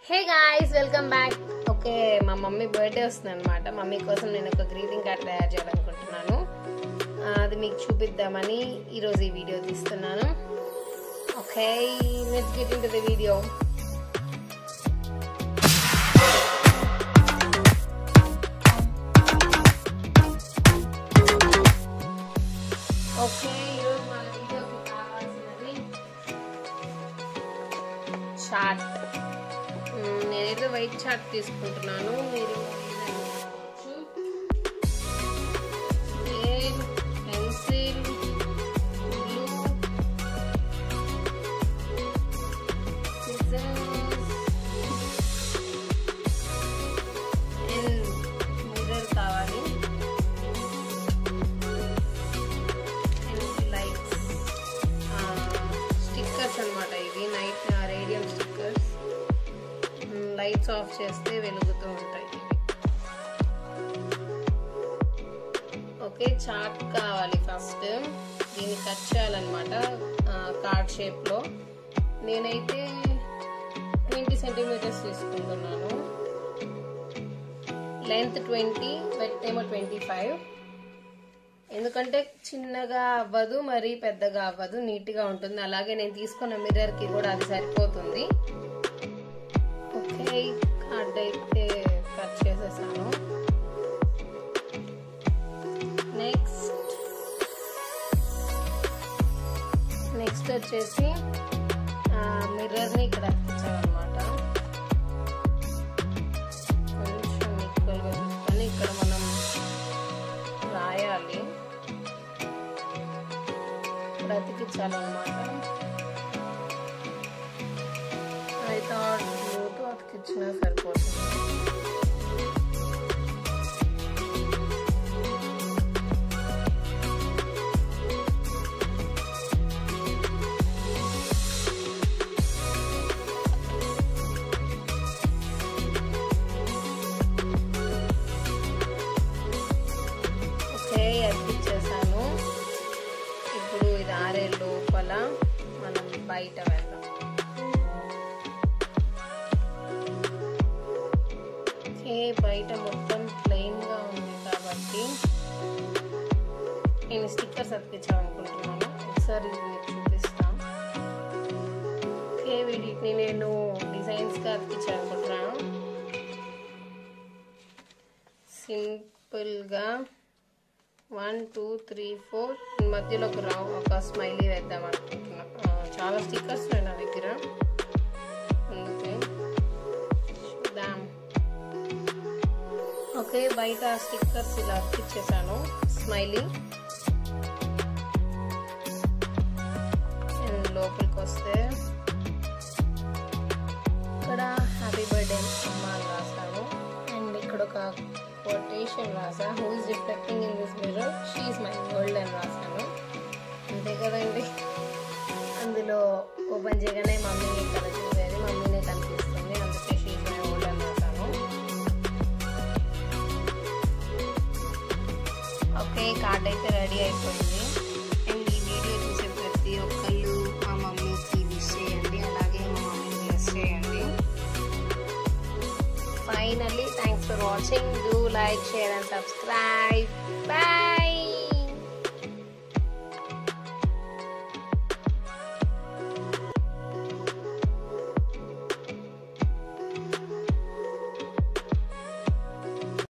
హే guys welcome back okay మా mummy birthday వస్తుంది అనమాట మమ్మీ కోసం నేను ఒక గ్రీటింగ్ కార్డ్ తయారు చేయాలనుకుంటున్నాను ఆ, అది మీకు చూపిద్దామని ఈరోజు ఈ వీడియో తీస్తున్నాను okay let's get into the video okay ఈరోజు మన వీడియోకి కావాల్సినది చాట్ మ్మ్, నేనైతే వైట్ చార్ట్ తీసుకుంటున్నాను మీరు ఏదైనా తీసుకోవచ్చు. Pen pencil glue scissors and mirror కావాలి అండ్ లైట్స్ స్టిక్కర్స్ అన్నమాట ఇవి night radium stickers lights off చేస్తే వెలుగుతూ ఉంటాయి ఇవి ఓకే చార్ట్ కావాలి ఫస్ట్ దీన్ని కట్ చేయాలన్నమాట కార్డ్ షేప్లో నేనైతే ట్వంటీ సెంటీమీటర్స్ తీసుకుంటున్నాను లెంత్ ట్వంటీ వెత్ ఏమో ట్వంటీ ఫైవ్ ఎందుకంటే చిన్నగా అవ్వదు మరి పెద్దగా అవ్వదు నీట్గా ఉంటుంది అలాగే నేను తీసుకున్న మిర్రర్కి కూడా అది సరిపోతుంది ఓకే కార్డ్ అయితే కట్ చేసేసాను నెక్స్ట్ నెక్స్ట్ వచ్చేసి మిర్రర్ని ఇక్కడ అతికించాలన్నమాట కొంచెం ఈక్వల్గా చూసుకొని ఇక్కడ మనం రాయాలి ఇక్కడ అతికించాలన్నమాట అయితే గ్లూతో అతికించినా సరిపోతుంది ఓకే అతికిచ్చేసాను ఇప్పుడు ఇది ఆరే లోపల మనం బయట వెళ్దాం ఓకే బయట మొత్తం ప్లెయిన్ గా ఉంది కాబట్టి నేను స్టిక్కర్స్ అతికించాలనుకుంటున్నాను ఒకసారి ఇది మీకు చూపిస్తాను ఓకే వీటిని నేను డిజైన్స్ గా అతికించాలనుకుంటున్నాను సింపుల్ గా వన్ టూ త్రీ ఫోర్ మధ్యలో ఒక రావు ఒక స్మైలీ వేద్దాం అనుకుంటున్నా ఆ, చాలా స్టిక్కర్స్ ఉన్నాయి నా దగ్గర అందుకే చూద్దాం ఓకే బయట స్టిక్కర్స్ ఇలా అతికిచ్చేసాను స్మైలీ అండ్ లోపలికి వస్తే ఇక్కడ హ్యాపీ బర్త్డే అమ్మ అని రాశాను అండ్ ఇక్కడ ఒక కొటేషన్ రాసా who is reflecting in this mirror she my world అని రాశాను అంతే కదండి అందులో ఓపెన్ చేయగానే మమ్మీని ఇక్కడ చూసేది మమ్మీనే కనిపిస్తుంది అందుకే షీఈ్ మై వరల్డ్ అని రాశాను ఓకే కార్డ్ అయితే రెడీ అయిపోయింది అండ్ ఈ వీడియో చూసే ప్రతి ఒక్కళ్ళు మా మమ్మీకి విష్ చేయండి అలాగే మా మమ్మీని బ్లెస్ చేయండి finally thanks for watching do like share and subscribe bye